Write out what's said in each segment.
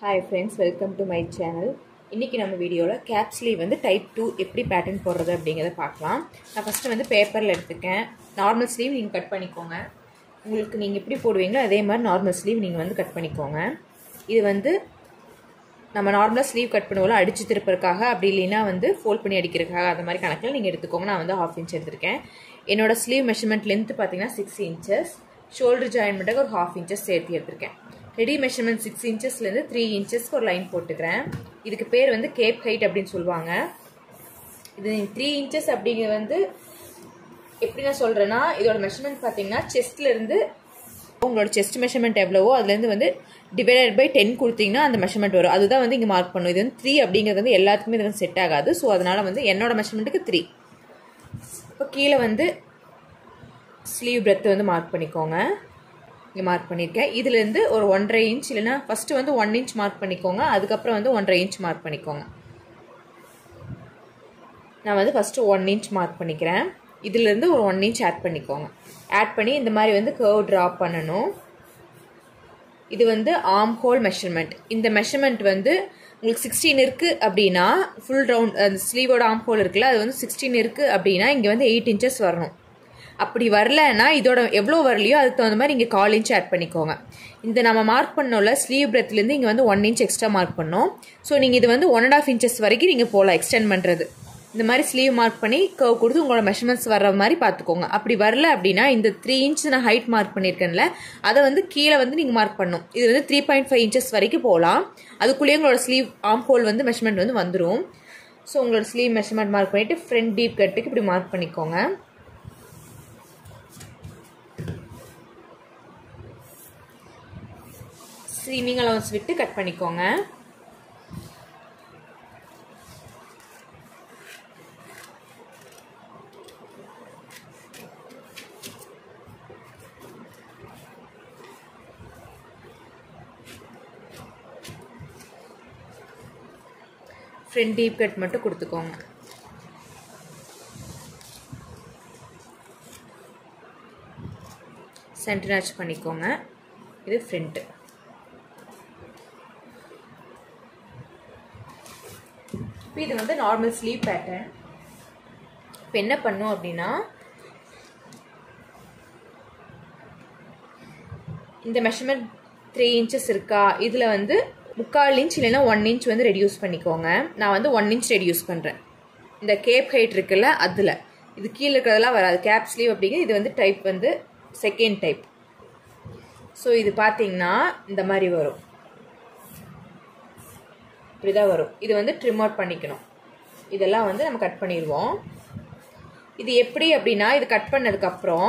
hi friends welcome to my channel இன்றைக்கி நம்ம வீடியோவில் கேப் ஸ்லீவ் வந்து டைப் டூ எப்படி பேட்டர்ன் போடுறது அப்படிங்கிறத பார்க்கலாம் நான் ஃபஸ்ட்டு வந்து பேப்பரில் எடுத்துக்கேன் நார்மல் ஸ்லீவ் நீங்கள் கட் பண்ணிக்கோங்க உங்களுக்கு நீங்கள் எப்படி போடுவீங்களோ அதே மாதிரி நார்மல் ஸ்லீவ் நீங்கள் வந்து கட் பண்ணிக்கோங்க இது வந்து நம்ம நார்மலாக ஸ்லீவ் கட் பண்ணுவோம்ல அடித்து திருப்பறதுக்காக அப்படி இல்லைன்னா வந்து ஃபோல்ட் பண்ணி அடிக்கிறதுக்காக அந்த மாதிரி கணக்கில் நீங்கள் எடுத்துக்கோங்க நான் வந்து ஹாஃப் இன்ச் எடுத்திருக்கேன் என்னோட ஸ்லீவ் மெஷர்மெண்ட் லென்த் பார்த்தீங்கன்னா சிக்ஸ் இன்ச்சஸ் ஷோல்டர் ஜாயின்மெண்ட்டுக்கு ஒரு ஹாஃப் இன்ச்சஸ் சேர்த்து எடுத்திருக்கேன் ரெடி மெஷர்மெண்ட் சிக்ஸ் இன்ச்சஸ்லேருந்து த்ரீ இன்ச்சஸ்க்கு ஒரு லைன் போட்டுக்கிறேன் இதுக்கு பேர் வந்து கேப் ஹைட் அப்படின்னு சொல்லுவாங்க இது த்ரீ இன்ச்சஸ் அப்படிங்கிறது வந்து எப்படி நான் சொல்கிறேன்னா இதோட மெஷர்மெண்ட் பார்த்தீங்கன்னா செஸ்ட்லேருந்து உங்களோட செஸ்ட் மெஷர்மெண்ட் எவ்வளவோ அதுலேருந்து வந்து டிவைடட் பை டென் கொடுத்தீங்கன்னா அந்த மெஷர்மெண்ட் வரும் அதுதான் வந்து இங்கே மார்க் பண்ணும் இது வந்து த்ரீ அப்படிங்கிறது வந்து எல்லாத்துக்குமே இது வந்து செட் ஆகாது ஸோ அதனால் வந்து என்னோட மெஷர்மெண்ட்டுக்கு த்ரீ இப்போ கீழே வந்து ஸ்லீவ் பிரெத் வந்து மார்க் பண்ணிக்கோங்க இங்கே மார்க் பண்ணியிருக்கேன் இதுலேருந்து ஒரு ஒன்றரை இன்ச் இல்லைன்னா ஃபஸ்ட்டு வந்து ஒன் இன்ச் மார்க் பண்ணிக்கோங்க அதுக்கப்புறம் வந்து ஒன்றரை இன்ச் மார்க் பண்ணிக்கோங்க நான் வந்து ஃபஸ்ட்டு ஒன் இன்ச் மார்க் பண்ணிக்கிறேன் இதுலேருந்து ஒரு ஒன் இன்ச் ஆட் பண்ணிக்கோங்க ஆட் பண்ணி இந்த மாதிரி வந்து கர்வ் ட்ரா பண்ணணும் இது வந்து ஆர்ம் ஹோல் மெஷர்மெண்ட் இந்த மெஷர்மெண்ட் வந்து உங்களுக்கு சிக்ஸ்டீன் இருக்குது அப்படின்னா ஃபுல் ரவுண்ட் அந்த ஸ்லீவோட ஆர்ம் ஹோல் இருக்குல்ல அது வந்து சிக்ஸ்டீன் இருக்குது அப்படின்னா இங்கே வந்து எயிட் இன்ச்சஸ் வரணும் அப்படி வரலன்னா இதோட எவ்வளோ வரலையோ அதுக்கு தகுந்த மாதிரி இங்கே கால் இன்ச் ஆட் பண்ணிக்கோங்க இந்த நம்ம மார்க் பண்ணோம்ல ஸ்லீவ் பிரெத்லேருந்து இங்கே வந்து ஒன் இன்ச் எக்ஸ்ட்ரா மார்க் பண்ணோம் ஸோ நீங்கள் இது வந்து ஒன் அண்ட் ஆஃப் இன்ச்சஸ் வரைக்கும் நீங்கள் போகலாம் எக்ஸ்டெண்ட் பண்ணுறது இந்த மாதிரி ஸ்லீவ் மார்க் பண்ணி கர்வ் கொடுத்து உங்களோட மெஷர்மெண்ட்ஸ் வர்ற மாதிரி பார்த்துக்கோங்க அப்படி வரல அப்படின்னா இந்த த்ரீ இன்ச் நான் ஹைட் மார்க் பண்ணியிருக்கேன்ல அதை வந்து கீழே வந்து நீங்கள் மார்க் பண்ணும் இது வந்து த்ரீ பாயிண்ட் ஃபைவ் இன்ச்சஸ் வரைக்கும் போகலாம் அதுக்குள்ளேயே உங்களோட ஸ்லீவ் ஆம் ஹோல் வந்து மெஷர்மெண்ட் வந்து வந்துடும் ஸோ உங்களோட ஸ்லீவ் மெஷர்மெண்ட் மார்க் பண்ணிவிட்டு ஃப்ரண்ட் டீப் கட்டுக்கு இப்படி மார்க் பண்ணிக்கோங்க ஸ்லீமிங் அலவன்ஸ் விட்டு கட் பண்ணிக்கோங்க ஃப்ரண்ட் டீப் கட் மட்டும் கொடுத்துக்கோங்க சென்டர் நாச் பண்ணிக்கோங்க இது ஃப்ரண்ட்டு இப்போ இது வந்து நார்மல் ஸ்லீவ் பேட்டர்ன் இப்போ என்ன பண்ணும் அப்படின்னா இந்த மெஷர்மெண்ட் த்ரீ இன்ச்சஸ் இருக்கா இதில் வந்து முக்கால் இன்ச் இல்லைன்னா ஒன் இன்ச் வந்து ரெடியூஸ் பண்ணிக்கோங்க நான் வந்து ஒன் இன்ச் ரெடியூஸ் பண்ணுறேன் இந்த கேப் ஹைட் இருக்குல்ல அதில் இது கீழே இருக்கிறதெல்லாம் வராது கேப் ஸ்லீவ் அப்படிங்கிறது இது வந்து டைப் வந்து செகண்ட் டைப் ஸோ இது பார்த்தீங்கன்னா இந்த மாதிரி வரும் இப்படி தான் வரும் இது வந்து ட்ரிம் அவுட் பண்ணிக்கணும் இதெல்லாம் வந்து நம்ம கட் பண்ணிடுவோம் இது எப்படி அப்படின்னா இது கட் பண்ணதுக்கப்புறம்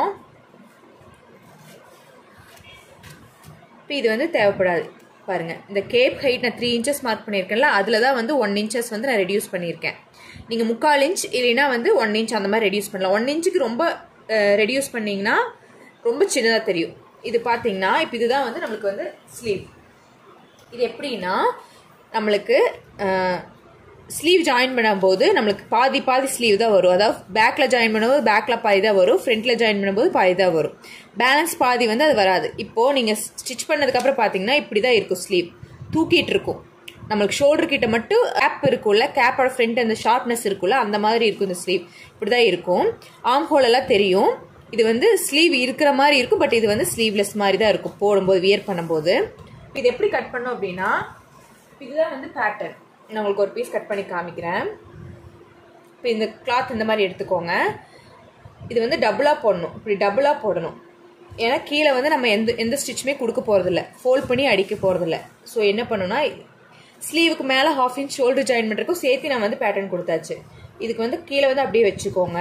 இப்போ இது வந்து தேவைப்படாது பாருங்கள் இந்த கேப் ஹைட் நான் த்ரீ இன்ச்சஸ் மார்க் பண்ணியிருக்கேன்ல அதில் தான் வந்து ஒன் இன்ச்சஸ் வந்து நான் ரெடியூஸ் பண்ணியிருக்கேன் நீங்கள் முக்கால் இன்ச் இல்லைன்னா வந்து ஒன் இன்ச் அந்த மாதிரி ரெடியூஸ் பண்ணலாம் ஒன் இன்ச்சுக்கு ரொம்ப ரெடியூஸ் பண்ணிங்கன்னா ரொம்ப சின்னதாக தெரியும் இது பார்த்தீங்கன்னா இப்போ இதுதான் வந்து நம்மளுக்கு வந்து ஸ்லீவ் இது எப்படின்னா நம்மளுக்கு ஸ்லீவ் ஜாயின் பண்ணும்போது நம்மளுக்கு பாதி பாதி ஸ்லீவ் தான் வரும் அதாவது பேக்கில் ஜாயின் பண்ணும்போது பேக்கில் பாதி தான் வரும் ஃப்ரண்ட்டில் ஜாயின் பண்ணும்போது பாதி தான் வரும் பேலன்ஸ் பாதி வந்து அது வராது இப்போது நீங்கள் ஸ்டிச் பண்ணதுக்கப்புறம் பார்த்தீங்கன்னா இப்படி தான் இருக்கும் ஸ்லீவ் தூக்கிட்டு இருக்கும் நம்மளுக்கு ஷோல்டர் கிட்ட மட்டும் கேப் இருக்கும்ல கேப்போட ஃப்ரண்ட் அந்த ஷார்ப்னஸ் இருக்கும்ல அந்த மாதிரி இருக்கும் இந்த ஸ்லீவ் இப்படி தான் இருக்கும் ஆம் ஹோல் எல்லாம் தெரியும் இது வந்து ஸ்லீவ் இருக்கிற மாதிரி இருக்கும் பட் இது வந்து ஸ்லீவ்லெஸ் மாதிரி தான் இருக்கும் போடும்போது வியர் பண்ணும்போது இது எப்படி கட் பண்ணோம் அப்படின்னா இதுதான் வந்து பேட்டர்ன் நான் உங்களுக்கு ஒரு பீஸ் கட் பண்ணி காமிக்கிறேன் இப்போ இந்த கிளாத் இந்த மாதிரி எடுத்துக்கோங்க இது வந்து டபுளாக போடணும் இப்படி டபுளாக போடணும் ஏன்னா கீழே வந்து நம்ம எந்த எந்த ஸ்டிச்சுமே கொடுக்க போகிறதில்ல ஃபோல்ட் பண்ணி அடிக்க போகிறதில்ல ஸோ என்ன பண்ணணும்னா ஸ்லீவுக்கு மேலே ஹாஃப் இன்ச் ஷோல்டர் ஜாயின் பண்ணுறதுக்கும் சேர்த்து நான் வந்து பேட்டர்ன் கொடுத்தாச்சு இதுக்கு வந்து கீழே வந்து அப்படியே வச்சுக்கோங்க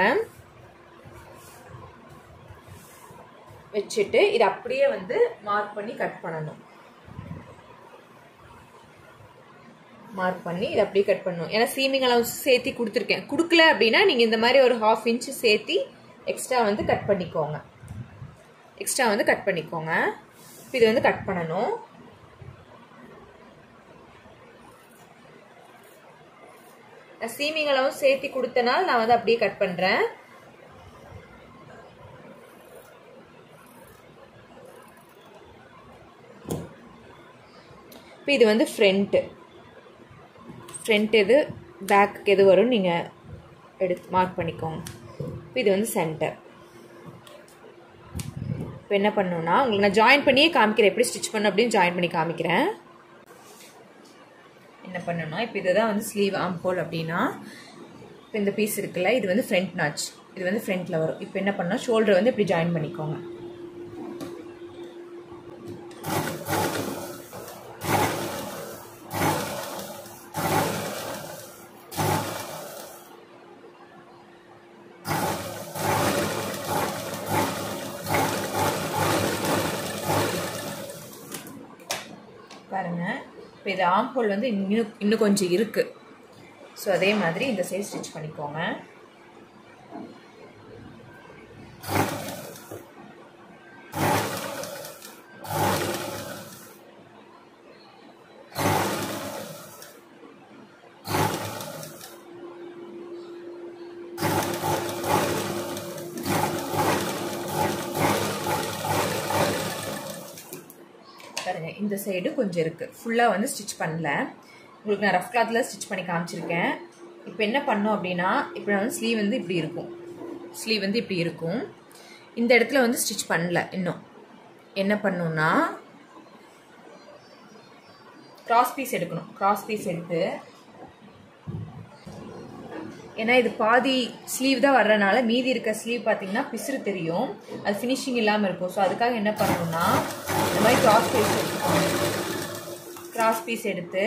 வச்சுட்டு இது அப்படியே வந்து மார்க் பண்ணி கட் பண்ணணும் மார்க் பண்ணி இதை அப்படியே கட் பண்ணணும் ஏன்னா சீமிங் அளவு சேர்த்தி கொடுத்துருக்கேன் கொடுக்கல அப்படின்னா நீங்கள் இந்த மாதிரி ஒரு ஹாஃப் இன்ச்சு சேர்த்தி எக்ஸ்ட்ரா வந்து கட் பண்ணிக்கோங்க எக்ஸ்ட்ரா வந்து கட் பண்ணிக்கோங்க இது வந்து கட் பண்ணணும் சீமிங் அளவும் சேர்த்தி கொடுத்தனால நான் வந்து அப்படியே கட் பண்ணுறேன் இப்போ இது வந்து ஃப்ரண்ட்டு ஃப்ரண்ட் எது பேக்கு எது வரும்னு நீங்கள் எடுத்து மார்க் பண்ணிக்கோங்க இப்போ இது வந்து சென்டர் இப்போ என்ன பண்ணணும்னா உங்களுக்கு நான் ஜாயின் பண்ணியே காமிக்கிறேன் எப்படி ஸ்டிச் பண்ண அப்படின்னு ஜாயின் பண்ணி காமிக்கிறேன் என்ன பண்ணணும்னா இப்போ இதுதான் வந்து ஸ்லீவ் ஆம்போல் அப்படின்னா இப்போ இந்த பீஸ் இருக்குல்ல இது வந்து ஃப்ரண்ட் நாச் இது வந்து ஃப்ரண்ட்டில் வரும் இப்போ என்ன பண்ணால் ஷோல்டர் வந்து இப்படி ஜாயின் பண்ணிக்கோங்க பாருங்க இப்போ இது ஆம்போல் வந்து இன்னும் இன்னும் கொஞ்சம் இருக்குது ஸோ அதே மாதிரி இந்த சைடு ஸ்டிச் பண்ணிக்கோங்க பாருங்க இந்த சைடு கொஞ்சம் இருக்குது ஃபுல்லாக வந்து ஸ்டிச் பண்ணல உங்களுக்கு நான் ரஃப் கிளாத்தில் ஸ்டிச் பண்ணி காமிச்சிருக்கேன் இப்போ என்ன பண்ணோம் அப்படின்னா இப்போ நான் வந்து ஸ்லீவ் வந்து இப்படி இருக்கும் ஸ்லீவ் வந்து இப்படி இருக்கும் இந்த இடத்துல வந்து ஸ்டிச் பண்ணல இன்னும் என்ன பண்ணணும்னா கிராஸ் பீஸ் எடுக்கணும் கிராஸ் பீஸ் எடுத்து ஏன்னா இது பாதி ஸ்லீவ் தான் வர்றனால மீதி இருக்க ஸ்லீவ் பார்த்தீங்கன்னா பிசுறு தெரியும் அது ஃபினிஷிங் இல்லாமல் இருக்கும் ஸோ அதுக்காக என்ன பண்ணணும்னா இந்த மாதிரி கிராஸ் பீஸ் எடுத்துக்கோங்க கிராஸ் பீஸ் எடுத்து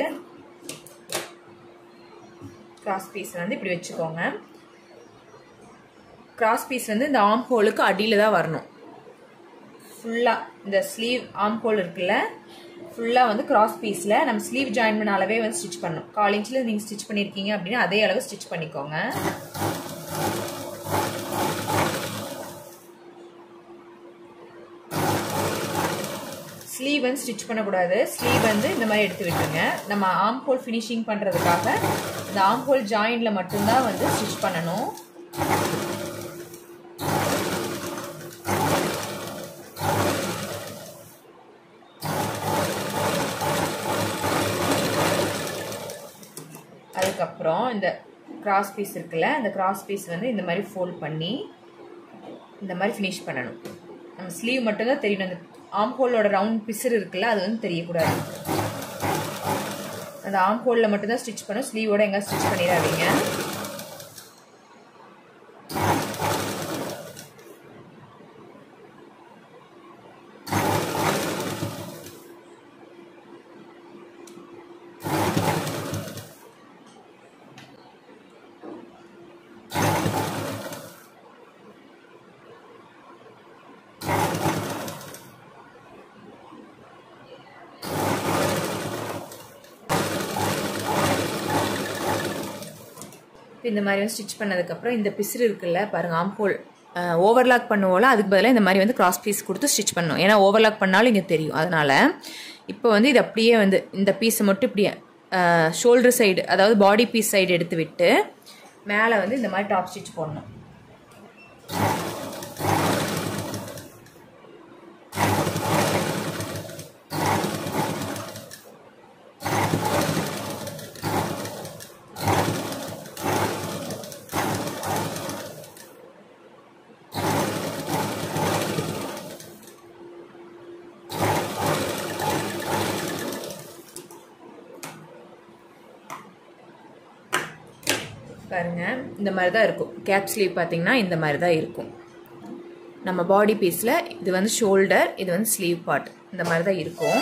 கிராஸ் பீஸ் வந்து இப்படி வச்சுக்கோங்க கிராஸ் பீஸ் வந்து இந்த ஆம் ஹோலுக்கு அடியில் தான் வரணும் ஃபுல்லாக இந்த ஸ்லீவ் ஆம் ஹோல் இருக்குல்ல ஃபுல்லாக வந்து கிராஸ் பீஸில் நம்ம ஸ்லீவ் ஜாயின் பண்ண அளவே வந்து ஸ்டிச் பண்ணணும் கால் இன்ச்சில் நீங்கள் ஸ்டிச் பண்ணியிருக்கீங்க அப்படின்னா அதே அளவு ஸ்டிச் பண்ணிக்கோங்க ஸ்லீவ் வந்து ஸ்டிச் பண்ணக்கூடாது ஸ்லீவ் வந்து இந்த மாதிரி எடுத்து விட்டுருங்க நம்ம ஆம் ஹோல் ஃபினிஷிங் பண்ணுறதுக்காக இந்த ஆம் ஹோல் ஜாயிண்டில் மட்டும்தான் வந்து ஸ்டிச் பண்ணணும் அதுக்கப்புறம் இந்த கிராஸ் பீஸ் இருக்குல்ல அந்த கிராஸ் பீஸ் வந்து இந்த மாதிரி ஃபோல்ட் பண்ணி இந்த மாதிரி ஃபினிஷ் பண்ணணும் நம்ம ஸ்லீவ் மட்டும்தான் தெரியணும் அந்த ஆம் ஹோலோட ரவுண்ட் பிசர் இருக்குல்ல அது வந்து தெரியக்கூடாது அந்த ஆம் ஹோலில் மட்டும்தான் ஸ்டிச் பண்ணும் ஸ்லீவோட எங்கே ஸ்டிச் பண்ணிடாதீங்க இந்த மாதிரி வந்து ஸ்டிச் பண்ணதுக்கப்புறம் இந்த பிசுறு இருக்குல்ல பாருங்கள் ஆம்போல் ஓவர்லாக் பண்ணுவோம்ல அதுக்கு பதிலாக இந்த மாதிரி வந்து கிராஸ் பீஸ் கொடுத்து ஸ்டிச் பண்ணணும் ஏன்னா ஓவர்லாக் பண்ணாலும் இங்கே தெரியும் அதனால் இப்போ வந்து இது அப்படியே வந்து இந்த பீஸை மட்டும் இப்படி ஷோல்டர் சைடு அதாவது பாடி பீஸ் சைடு எடுத்து விட்டு மேலே வந்து இந்த மாதிரி டாப் ஸ்டிச் போடணும் பாருங்க இந்த மாதிரி தான் இருக்கும் கேப் ஸ்லீவ் பார்த்தீங்கன்னா இந்த மாதிரி தான் இருக்கும் நம்ம பாடி பீஸில் இது வந்து ஷோல்டர் இது வந்து ஸ்லீவ் பார்ட் இந்த மாதிரி தான் இருக்கும்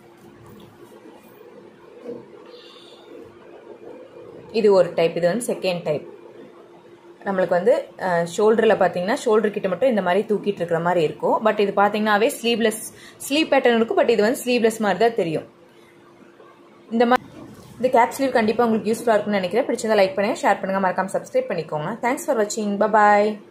இது ஒரு டைப் இது வந்து செகண்ட் டைப் நம்மளுக்கு வந்து ஷோல்டரில் பார்த்தீங்கன்னா ஷோல்டர் கிட்ட மட்டும் இந்த மாதிரி தூக்கிட்டு இருக்கிற மாதிரி இருக்கும் பட் இது பார்த்தீங்கன்னாவே ஸ்லீவ்லெஸ் ஸ்லீவ் பேட்டர்ன் இருக்கும் பட் இது வந்து ஸ்லீவ்லெஸ் மாதிரி தான் தெரியும் இந்த மாதிரி இந்த கேப் ஸ்லீவ் கண்டிப்பாக உங்களுக்கு யூஸ்ஃபுல்லாக இருக்கும்னு நினைக்கிறேன் பிடிச்சதை லைக் பண்ணுங்கள் ஷேர் பண்ணுங்கள் மறக்காம சப்ஸ்கிரைப் பண்ணிக்கோங்க தேங்க்ஸ் ஃபார் வாட்சிங் பாய்